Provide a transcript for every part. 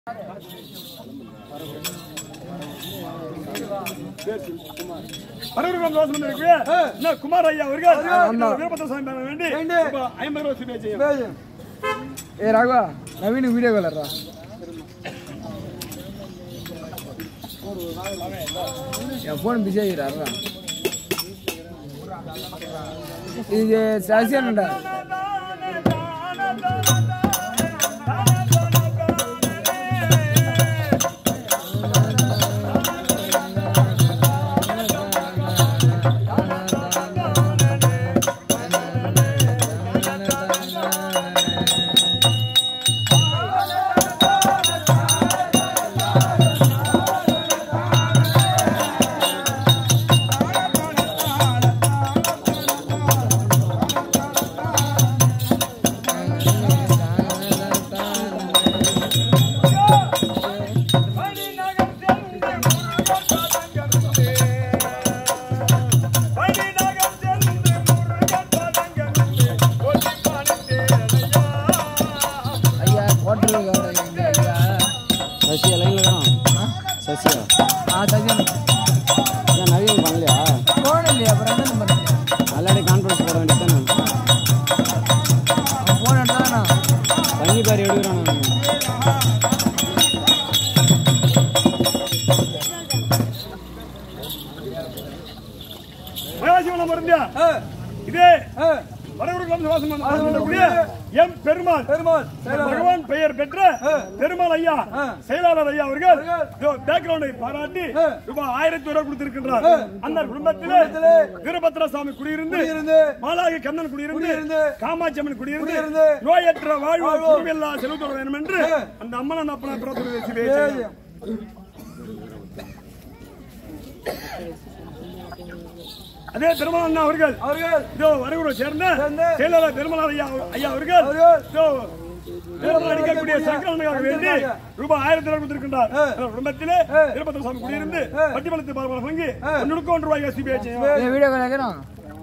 பரவர்கள் தோசை இருக்கு என்ன குமார் ஐயா அவர்கள் வீரபத்திர சாமி பேர வேண்டி இப்ப ஐம்பது ரூபாய் சிபிஐ செய்யும் ஏ ராகவா நவீன் வீடியோ கலர்ரா என் ஃபோன் பிஸி ஆகிறாரா இது சசியானண்டா ஐயா குவார்டர் ஐயா சசியா லைன்ல தான் சசியா ஆ சசியான் ஏன் நவீன் பண்ணலையா ஃபோன் இல்லையா அப்புறம் என்ன பண்ணுறீங்க ஆல்ரெடி கான்ஃபரன்ஸ் போட வேண்டியதானே ஃபோன் எடுத்தானா பண்ணி பாரு எடுக்கிறான் மகாசிவனம் மருந்தியா இதே வடகுருகுலம் சுவாசம் பண்ணக்கூடிய எம் பெருமாள் பெருமாள் பகவான் பெயர் பெற்ற பெருமாள் ஐயா செயலாளர் ஐயா அவர்கள் பேக்ரவுண்டை பாராட்டி ரூபாய் ஆயிரத்தி ரூபாய் கொடுத்திருக்கின்றார் அந்த குடும்பத்திலே வீரபத்ர சாமி குடியிருந்து மாலாகி கண்ணன் குடியிருந்து காமாட்சி அம்மன் குடியிருந்து நோயற்ற வாழ்வு குருவெல்லா செல்வத்தோடு வேண்டும் என்று அந்த அம்மன் அப்பன பிறப்பு அதே பெருமாள் அண்ணா அவர்கள் அவர்கள் இதோ வரகுரை சேர்ந்த செயலாளர் பெருமாள் ஐயா ஐயா அவர்கள் இதோ தேர்தல் அடிக்கக்கூடிய சங்கரனுக்காக வேண்டி ரூபாய் ஆயிரத்தி ரூபாய் கொடுத்திருக்கின்றார் அந்த குடும்பத்திலே திருப்பத்தூர் சாமி குடியிருந்து பட்டிமலத்து பார்வல் வங்கி ஒன்றுக்கு ஒன்று ரூபாய் எஸ்பிஐ செய்யும் ஏ வீடியோ கால் கேட்குறான்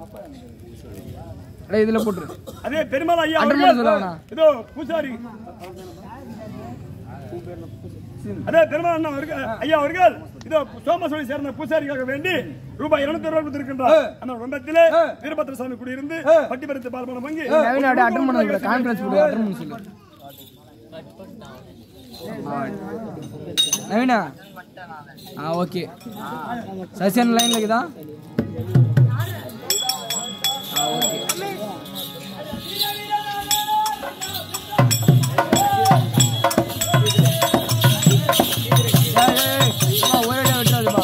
அடே இதில் போட்டுரு அதே பெருமாள் ஐயா அட்டை அவர்கள் மட்டும் சொல்லவா? இதோ பூசாரி அதே பெருமாள் அண்ணா அவர்கள் ஐயா அவர்கள் இதோ சோமசோழி சேர்ந்த பூசாரிக்காக வேண்டி ரூபாய் இருநூத்தி ரூபாய் கொடுத்திருக்கின்றார் அந்த குடும்பத்திலே வீரபத்திர சாமி குடியிருந்து பட்டிமலத்து பார்வல் வங்கி நவீன் அப்படியே அட்டன் பண்ண கூட கான்ஃபரன்ஸ் போடு அட்டன் பண்ண சொல்லு நவீனா ஆ ஓகே சசியன் லைன்ல இருக்குதா ஆ ஓகே ஏய், ஏய், சும்மா ஒரே அடியா விட்டுறாதப்பா.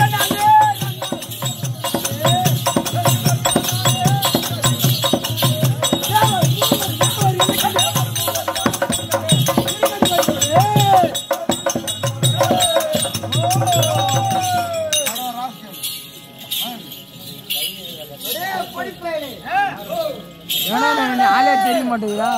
ஏன்னா நான் ஆளே தெரிய மாட்டேங்குதா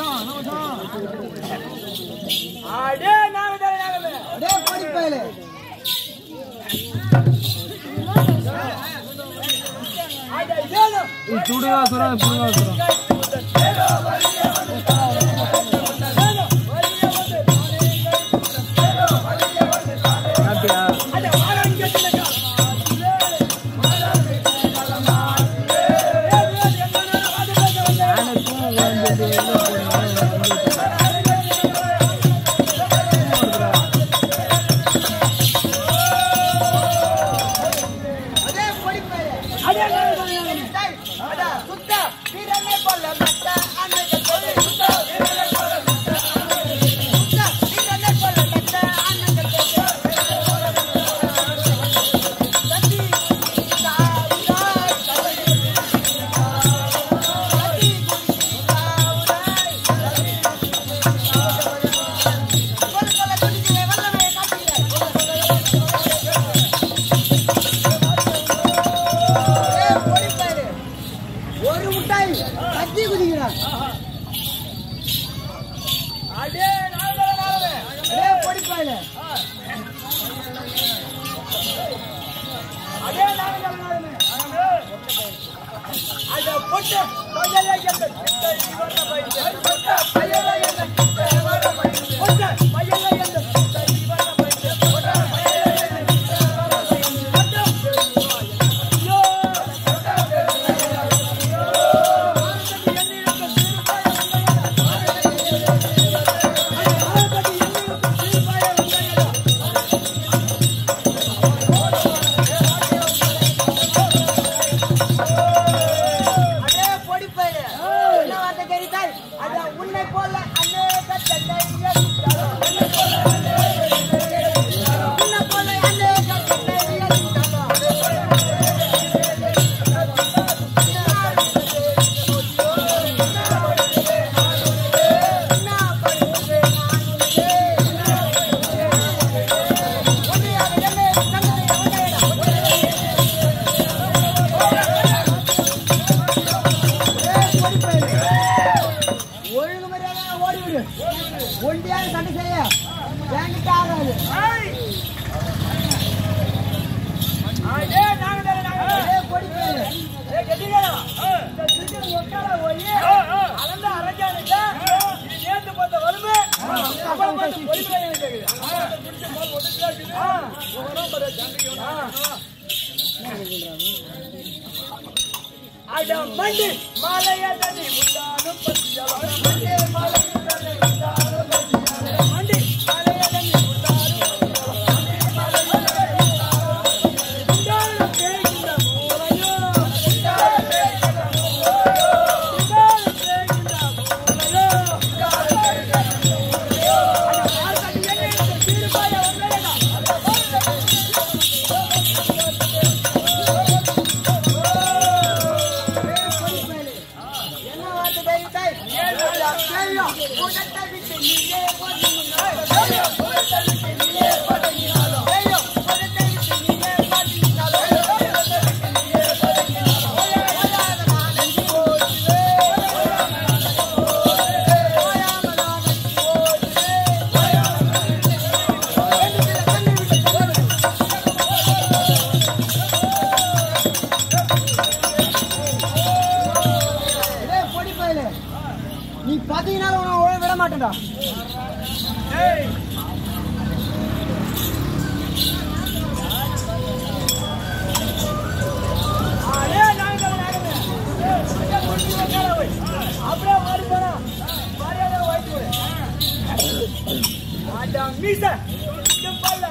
அடே நாகதேவ நாகமே அடே படிப்பேலே அடே ஏலம் சுடுங்க சுடுங்க சுடுங்க சுடுங்க அப்படியா அடே ஆரங்க தினக்கா அடே படிப்பேலே அடே நாகதேவ நாகமே டேய் அடா சுத்த வீரனே போல மத்த அன்னைக்கு சொல்லு சுத்த வீரனே போல மத்த சுத்த வீரனே போல மத்த அன்னைக்கு சொல்லு தந்தி தாவுடாய் தந்தி தாவுடாய் கொல்ல கொல்ல துணிக்கு வல்லமே காட்டிலே ஏய் படிப்பேலே ஒரு முட்டாய் கத்தி குதிக்கிறான் அடே நாகதேவ நாகமே அடே படிப்பாயில அடே நாகதேவ நாகமே அட பொட்டு பையலே எந்த கிட்ட இவர பையலே பொட்டு பையலே எந்த கிட்ட இவர பையலே பொட்டு பையலே எந்த கிட்ட இவர பையலே பொட்டு பையலே எந்த கிட்ட இவர பையலே பொட்டு யோ அடே படிப்பாயில என்ன வார்த்தை கேட்டால் அட உன்னை போல அநேக தந்தை உன்னை போல அநேக தந்தை ஒழுங்கு மரியாதை ஓடிவிடு ஒண்டியாக சண்டை செய்ய என்கிட்ட ஆகாது அடே நாகதேவ நாகமே அடே படிப்பாயில ஏய் கெட்டிங்களா இந்த சிக்கன் ஒக்கால போய் அளந்த அரஞ்சானுங்க இது நேத்து பார்த்த வறுமை அப்புறம் பார்த்த பொலிமை எனக்கு கேக்குது அட மண்டி மாலைய தண்ணி உண்டானும் பத்தியவன மண்டி மாலைய தண்ணி உண்டானும் பத்தியவன மண்டி மாலைய தண்ணி உண்டானும் உண்டானும் பேய்கின்ற மூலையோ உண்டானும் பேய்கின்ற மூலையோ உண்டானும் பேய்கின்ற மூலையோ உண்டானும் பேய்கின்ற மூலையோ அட மார்கடி என்ன இந்த தீர்ப்பாய வந்தேனா என்ன வார்த்தை தெரிவித்தாய் தெரியும் உடத்தை விட்டு நீயே ஓடினாய் தெரியும் உடத்தை விட்டு நீயே ஓடினாலும் தெரியும் உடத்தை விட்டு நீயே ஓடினாலும் உடத்தை விட்டு நீயே ஓடினாலும் ஓயாத நான் அஞ்சி ஓடுவேன் ஓயாத நான் அஞ்சி ஓடுவேன் ஓயாத நான் அஞ்சி ஓடுவேன் கண்ணு விட்டு ஓடுவேன் ஏய் பொடி பயலே நீ பதினால உன விட மாட்டேன்டா ஏய் அடே நாங்க நாங்க அங்க முடிச்சு வைக்காத போய் அப்படியே ஓடி போறா மரியாதை வாங்கி போடு அட மீச இங்க பால்ல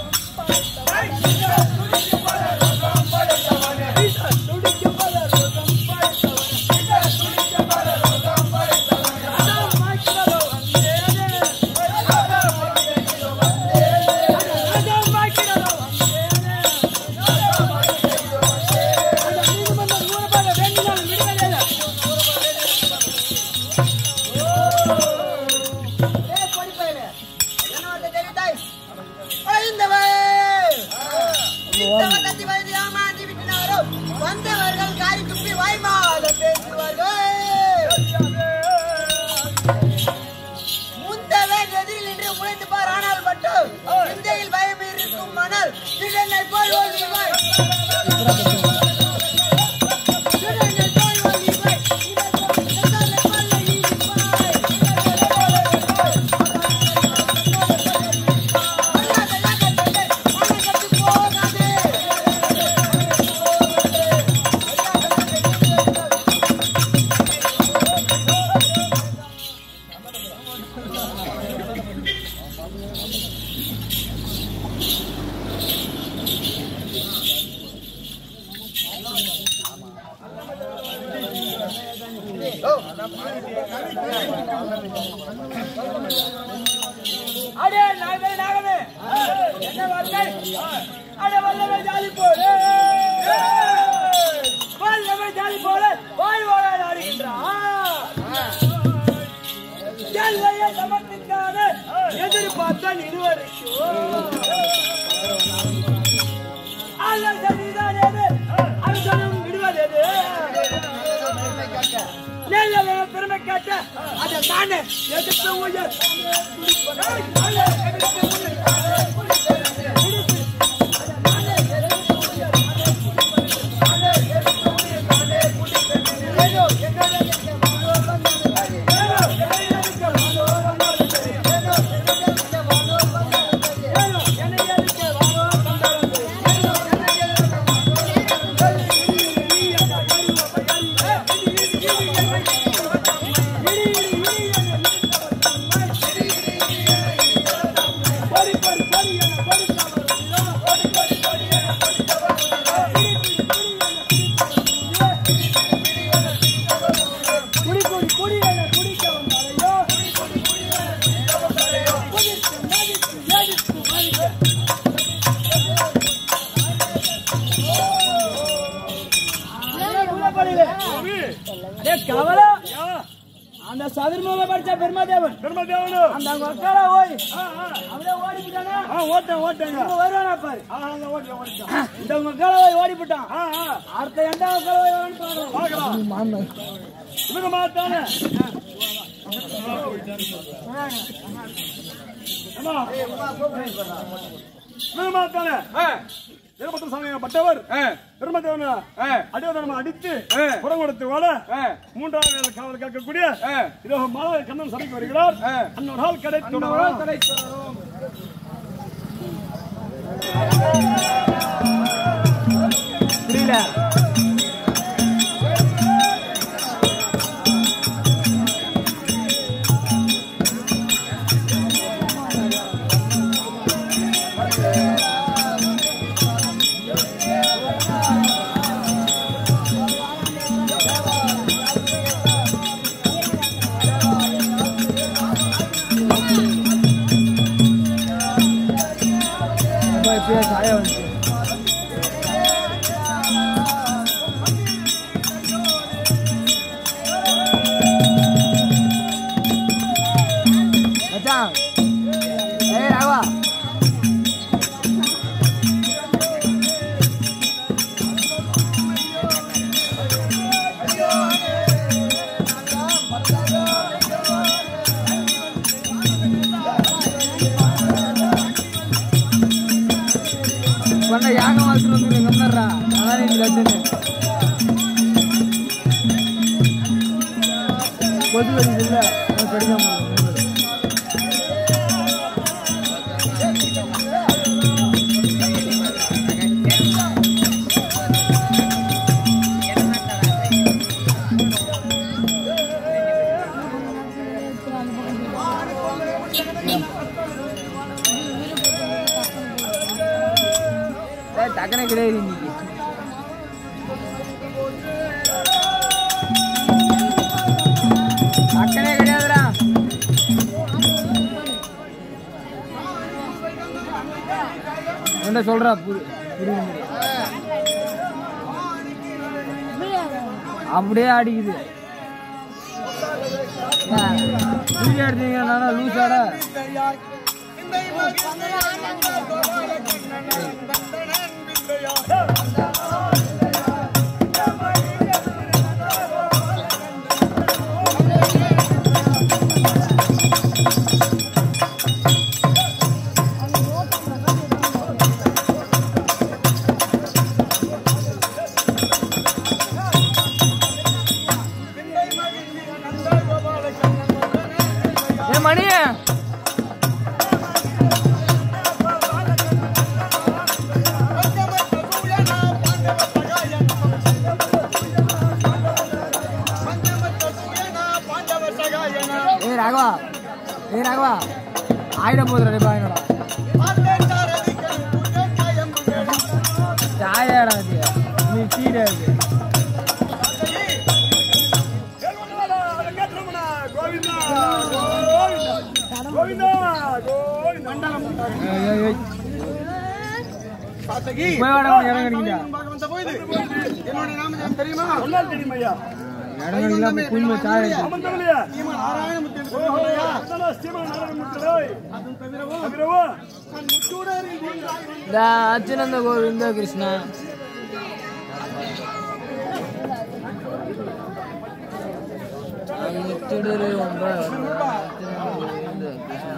ஏய் பொடி பயலே என்ன வார்த்தை தெரிவித்தாய் ஐந்தவர் இந்த வட்டத்தை வைத்து ஏமாற்றி விட்டனாரோ வந்தவர்கள் காரி துப்பி வாய்மால பேசுவார்கள் திருநெல்லை போல் ஓடி போய் திருநெல்லை போல் ஓடி போய் திருநெல்லை போல் ஓடி போய் அடே நாகமே நாகமே என்ன வார்த்தை அடே வல்லமை ஜாலி போலே வல்லமை ஜாலி போலே வாய் வாழ ஆடுகின்றான் கேள்வையை சமர்ப்பிக்காத எதிர்பார்த்தான் இதுவரைக்கும் அல்ல சரிதான் எது அனுசனம் விடுவதெது நெல்ல பெருமை காட்ட அதை தானே எதிர்த்து உயர் குடி குடி குடி என குடிக்க வந்தாரையோ குடித்து மதித்து எதிர்த்து மதிக்க குலப்படியிலே. அடே கவலை அந்த சதுர்முக படிச்ச பெருமாதேவன் பெருமதேவனு அந்த அவங்க அக்கால ஓய் ஆ, ஆ. அப்படியே ஓடிக்கிட்டானா ஆ, ஓட்டேன் ஓட்டேங்க இப்ப வருவானா பாரு ஆ, அங்க ஓட்டேன் ஓட்டேன் இந்த உங்க அக்கால ஓய் ஓடிவிட்டான் ஆ, ஆ. அடுத்த எந்த அக்கால ஓய் ஓடி பாக்கலாம் பார்க்கலாம் இவங்க மாத்தானே அம்மா இவங்க மாத்தானே வீரபத்திர சாமி பட்டவர் பெருமதேவன அடிவதனமா அடித்து புறம் கொடுத்து வாழ மூன்றாவது வேலை காவல் கேட்கக்கூடிய இதோ மாத கண்ணன் சபைக்கு வருகிறார் அன்னொரு நாள் கடை தொடரும் புரியல இப்பயே சாய வந்துச்சு மச்சான் ஏய் ராவா பண்ண யாகம் வாசல் வந்து கம்மர்றா அதான் நீங்க ரச்சனை கொதி வருது இல்ல கடிதம் டக்குனே கிடையாது இன்னைக்கு டக்குனே கிடையாதுடா என்ன சொல்றா புரி புரியுது அப்படியே அடிக்குது வீடியோ எடுத்தீங்கன்னா லூசாடா மணி ஏ ராகவா ஏ ராகவா ஆயிட போகுது ரெடி பாயனடா சாயாடா அது நீ சீடா இருக்கு கேள்வனாடா, வெங்கட்ரமணா, கோவிந்தா, கோவிந்தா, கோவிந்தா, கோவிந்தா. ஏய், ஏய், ஏய். போய் வாடா இறங்குறீங்க என்னுடைய நாமம் தெரியுமா சொன்னால் தெரியும் ஐயா. இறங்குறீங்களா குஞ்சு சாயா அமர்ந்தவளையா? நாராயணமூர்த்தி என்று ஓஹோ, சொல்லுவாயா? அதனால ஸ்ரீமன் நாராயணமூர்த்தியோய். தவிரவும் இந்த அச்சுனந்த கோவிந்த கிருஷ்ணா திடீர் ஒன்ப கோவிந்த கிருஷ்ணா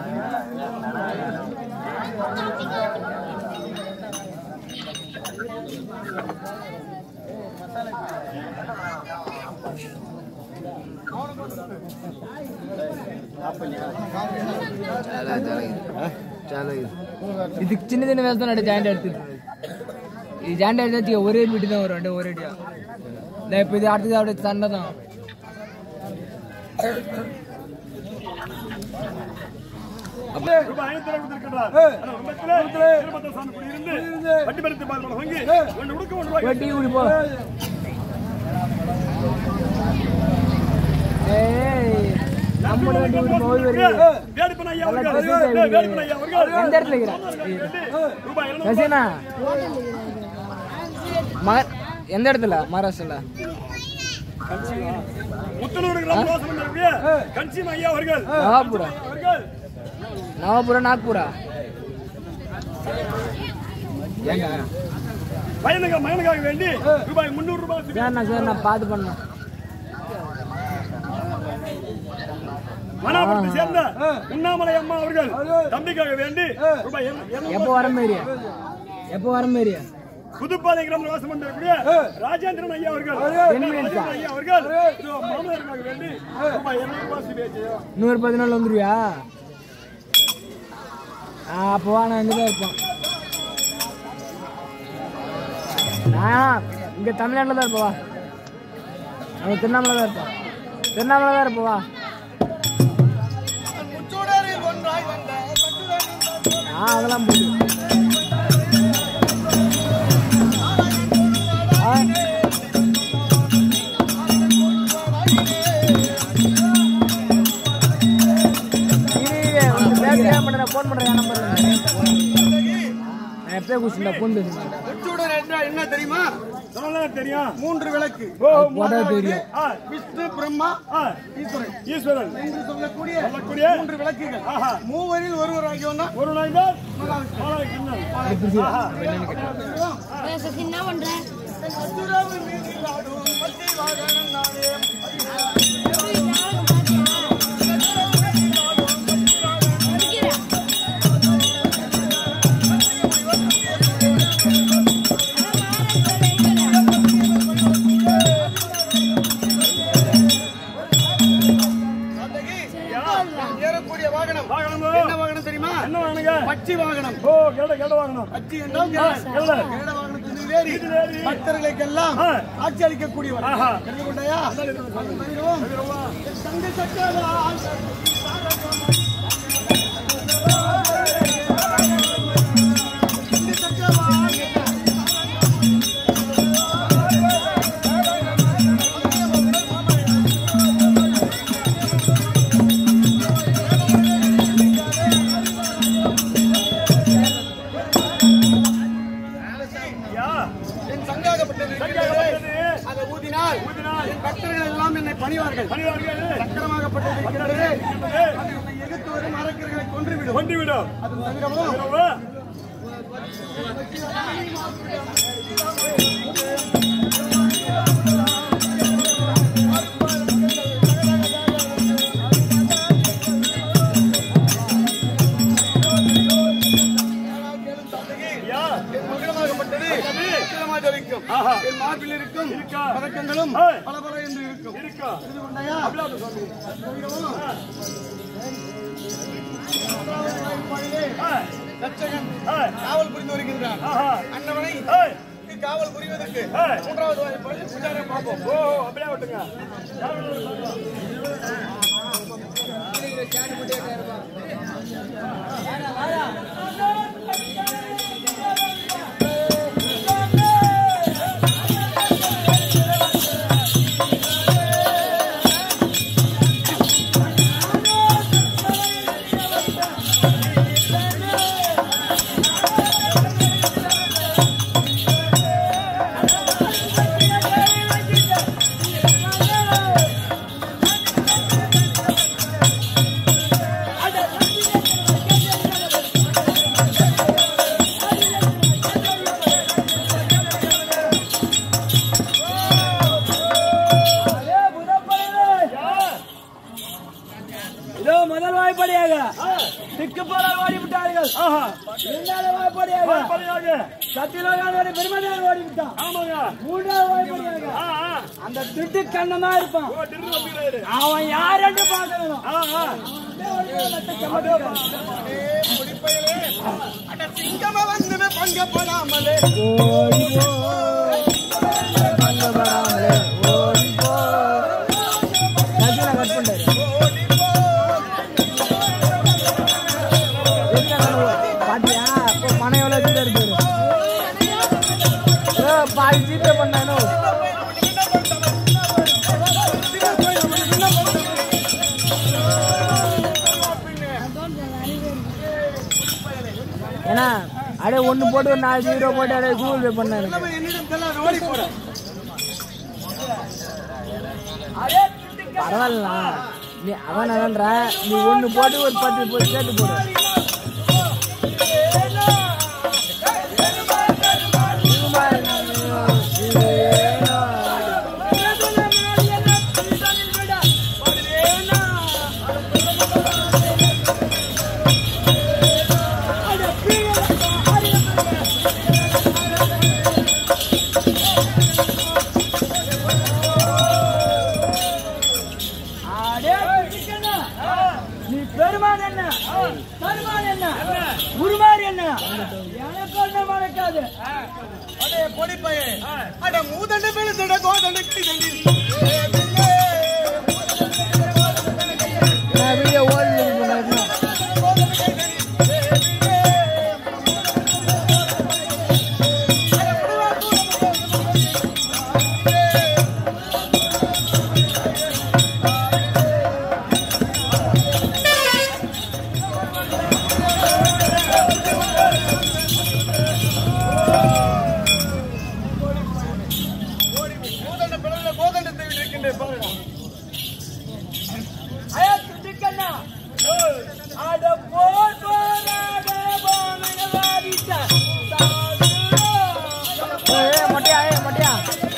చాలా చాలా ఇది. చాలా ఇది இது சின்ன சின்ன வேலை தான் ஜாயிண்ட் எடுத்துட்டு இது ஜாயிண்ட் எடுத்து ஒரே மீட்டு தான் வரும் ரெண்டு ஒரே அடியா இல்லை இப்போ இது அடுத்தது அப்படியே சண்டை தான் ரூபாய் ஐநூத்தி இருபது கொடுத்திருக்கின்றார். அந்த குடும்பத்திலே திருப்பத்தர் சாமி குடியிருந்து வட்டி பறித்து பால் பழம் வாங்கி ஒன்று உடுக்க ஒன்று ரூபாய் வெட்டி குடி போ ஏய் நம்ம வண்டி குடி போய் வருது வேலுப்பன் ஐயா அவர்கள் நல்லா தெரியுது. ஏய், வேலுப்பன் ஐயா அவர்கள் எந்த இடத்துல இருக்கிறான் ரூபாய் இருநூறு ரசீனா மகன் எந்த இடத்துல மகாராஷ்டிரல முத்தனூர் கிராம வாசனம் இருக்கக்கூடிய கன்சிம் ஐயா அவர்கள் நவாபுரா அவர்கள் நவாபுரா நாக்பூரா ஏங்க பையனுக்கு மகனுக்காக வேண்டி ரூபாய் முன்னூறு ரூபாய் சரிண்ணா சரிண்ணா பார்த்து பண்ணேன் மனாபுரத்தை சேர்ந்த உண்ணாமலை அம்மா அவர்கள் தம்பிக்காக வேண்டி ரூபாய் இரு- இருநூறு எப்போ வர மாரியா எப்போ வர மாரியா புதுப்பாதை கிராம வாசம் இருக்கக்கூடிய ராஜேந்திரன் ஐயா அவர்கள் ராஜேந்திரன் ஐயா அவர்கள் இதோ மாமனாருக்காக வேண்டி ரூபாய் இருநூறு ரூபாய் சிபிஐ நூறு பதினாலு வந்துருவியா ஆ அப்போ வா நான் இங்கே தான் இருப்பேன் நான் இங்கே தமிழ்நாட்டில் தான் இருப்பவா நம்ம திருவண்ணாமலை தான் இருப்போம் திருவண்ணாமலை தான் இருப்பவா முச்சூடரில் ஒன்றாய் வந்த பட்டுடன் ஆ அதெல்லாம் போயிடு ஆ ஃபோன் பண்ணுறேன் என் நம்பர்ல நான் எப்பயே குடிச்சுட்டா ஃபோன் பேசுகிறேன் முச்சூடர் என்றால் என்ன தெரியுமா சொன்னாலும் தெரியும் மூன்று விளக்கு ஓ போட்டா தெரியும் ஆ, விஷ்ணு பிரம்மா ஆ, ஈஸ்வரன் ஈஸ்வரன் என்று சொல்லக்கூடிய சொல்லக்கூடிய மூன்று விளக்குகள் ஆஹா. மூவரில் ஒருவராகிய தான் ஒரு நாள் தான் மாலாவை கிண்ணம். ஆஹா. என்ன பண்ற ஏறக்கூடிய வாகனம் வாகனமோ? என்ன வாகனம் தெரியுமா என்ன வாங்கணுங்க? பட்சி வாகனம் ஓ கெட கெட வாங்கணும் பட்சி என்றால் ஆ, கெட. கெட. கெட வாகனத்தில் ஏறி இதில் ஏறி. பக்தர்களுக்கெல்லாம் ஆ. ஆட்சி அளிக்கக்கூடியவர் ஆஹா. தெரிந்து கொண்டாயா தருகிறோம். தங்க சக்கரா யா, என் சங்காகப்பட்டது சங்காகப்பட்டது. அதை ஊதினால் ஊதினால். என் பக்தர்கள் எல்லாம் என்னை பணிவார்கள் பணிவார்கள். சக்கரமாகப்பட்டது இருக்கிறது இருக்கிறது. அது உன்னை எதிர்த்து வரும் அரக்கர்களை கொன்றுவிடும் கொண்டுவிடும். அது தவிரவும் இரவு. யா, என் மகுடமாகப்பட்டது சக்கரமாக ஜொலிக்கும். ஆஹா. என் மார்பில் இருக்கும் இருக்கா. பதக்கங்களும் ஆ. பல பல என்று இருக்கும் இருக்கா. தெரிந்து கொண்டாயா? அபிலாஷ சுவாமி. தவிரவும் தச்சகன் ஏய், காவல் புரிந்து வருகின்றான் ஆஹா. அன்னவனை ஏய், இங்கு காவல் புரிவதற்கு ஏய். மூன்றாவது வாய்ப்பு பூஜாரை பார்ப்போம் ஓ அப்படியே விட்டுங்க யார் வேணாலும் பார்க்கலாம். இதோ முதல் வாய்ப்படியாக திக்கு போல ஓடிவிட்டார்கள் ஆஹா இரண்டாவது வாய்ப்படியாக வாய்ப்படியாக. சத்தியலோகானோட பெருமதியாக ஓடிவிட்டான் ஆமாங்க மூன்றாவது வாய்ப்படியாக ஆ, ஆ. அந்த திட்டு கண்ணமா இருப்பான் ஓ, திரு வந்துக்கிறாரு. அவன் யார் என்று பார்க்கணும் ஆ, ஆ. அட சிங்கம வந்து பங்க போடாமலே பாத்தியா இப்போ பணம் எவ்வளோ வச்சுட்டு இருப்பாரு பாதி ஜிபே பண்ணானோ ஏன்னா அடே ஒன்று போட்டு ஒரு நாலு ஜீரோ போட்டு அடே கூகுள் பே பண்ணாரு என்னிடம் செல்ல ஓடி போறேன் பரவாயில்ல நீ அவன் என்னன்ற நீ ஒன்று போட்டு ஒரு பத்து போட்டு கேட்டு போடு நீ பெருமான் என்ன பெருமான் என்ன உருமாறு என்ன எனக்கு ஒன்றும் மறக்காது அடே பொடி பையே அட மூதண்ட பெழுதட கோதண்ட கிடண்டி நான் வீடியோ ஓடி பண்ணேன் மூதண்ட பெழுதட கோதண்டத்தை விட்டிருக்கின்றேன் பாருடா ஏய் மொட்டையா ஏய் மொட்டையா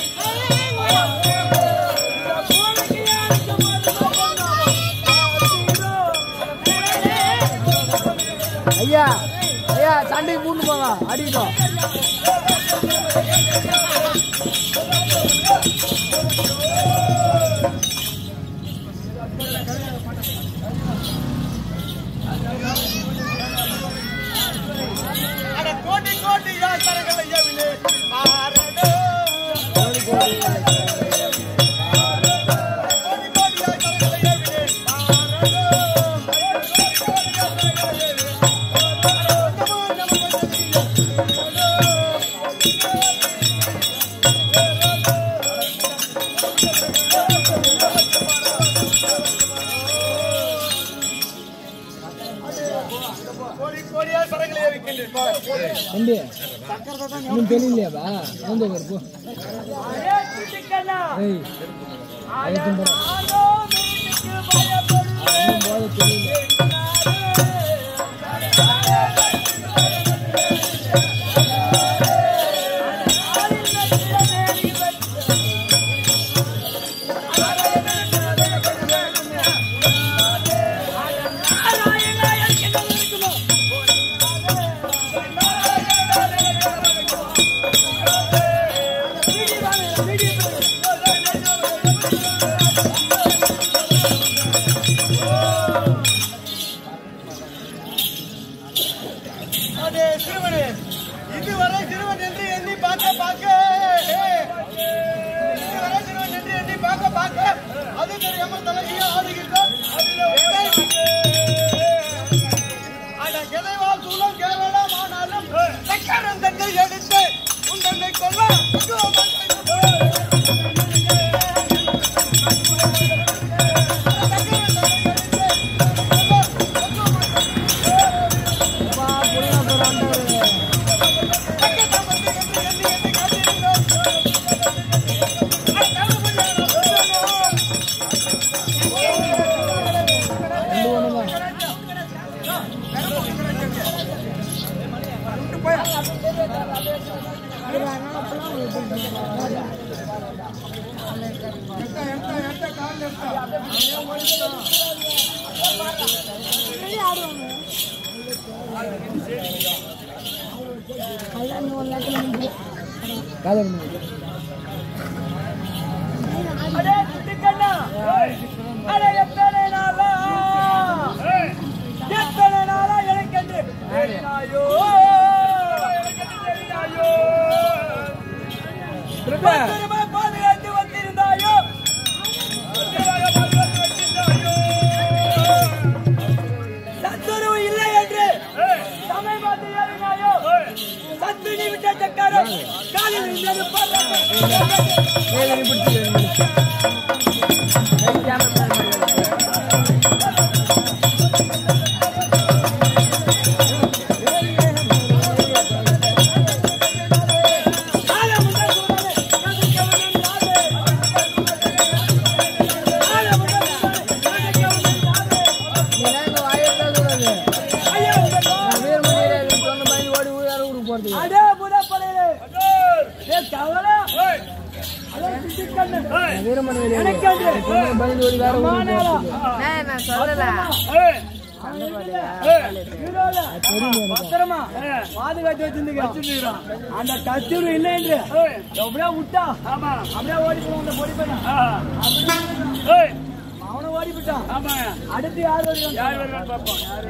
ஐயா ஐயா சண்டைக்கு கூட்டு போங்க அடிக்கட்டும் அட கோடி கோடி யாத்திரைகள் ஐயாவிலே மாறடோ கோடி கோடி யாத்திரைகள் ஐயாவிலே கோடி கோடியா சரங்களை இருக்கின்றேன் பார். தம்பி இன்னும் தெரியலையாப்பா வந்து ஒரு போ ஏய் அதுக்கும் போற இன்னும் போத தெரியல தலையை ஆடுகின்றார் அட கிளைவால் சூழல் கேவலமானாலும் சக்கரம் தன்னை எடுத்து உண்டனை கொள்ள அடே குட்டிக்கண்ணா அடே எத்தனை நாளா எத்தனை நாளா எனக்கென்று தெரியாயோ எனக்கென்று தெரியாயோ பத்திரமா பாதுகாத்து வந்திருந்தாயோ பத்திரமாக பாதுகாத்து வந்திருந்தாயோ சத்துருவு இல்லை என்று சமை பார்த்து ஏறினாயோ சத்து நீ விட்ட சக்காரம் காலில் இருந்தது பாருங்க அடே புதப்படையிலே ஏ கவலை அடே சிட்டிக்கண்ணு எனக்கென்று மாநாளா நான் சொல்லல பத்திரமா பாதுகாத்து வச்சிருந்துக்கிறான் அந்த கத்திரி இல்லை என்று எப்படியா விட்டா அப்படியே ஓடி போவான் அந்த பொடி பையன் அவனை ஓடி போட்டான் அடுத்து யார் வருவாங்க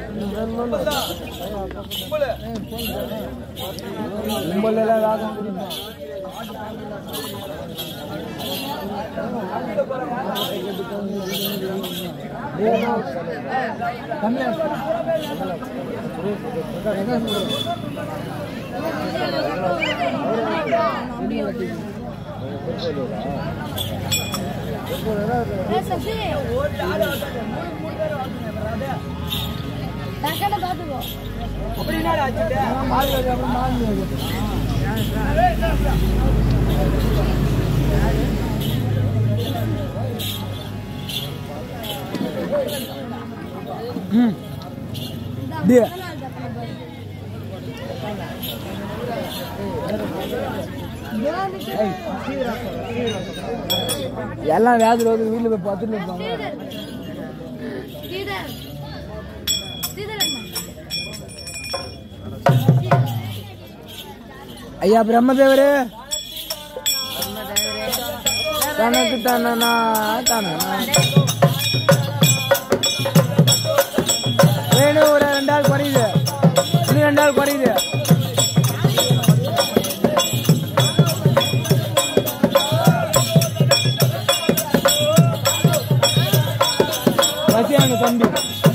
சசி டக்கட பாத்துக்கோ அப்படின்னா ஆச்சுட்டு எல்லாம் வேதத்தில் வந்து வீட்டில் போய் பார்த்துட்டு இருப்பாங்க ஸ்ரீதர் ஸ்ரீதர் அண்ணா ஐயா பிரம்மதேவரே தனக்கு தானா தானா வேணும் ஒரு ரெண்டு நாள் குறையுது இன்னும் ரெண்டு நாள் குறையுது வசியாங்க தம்பி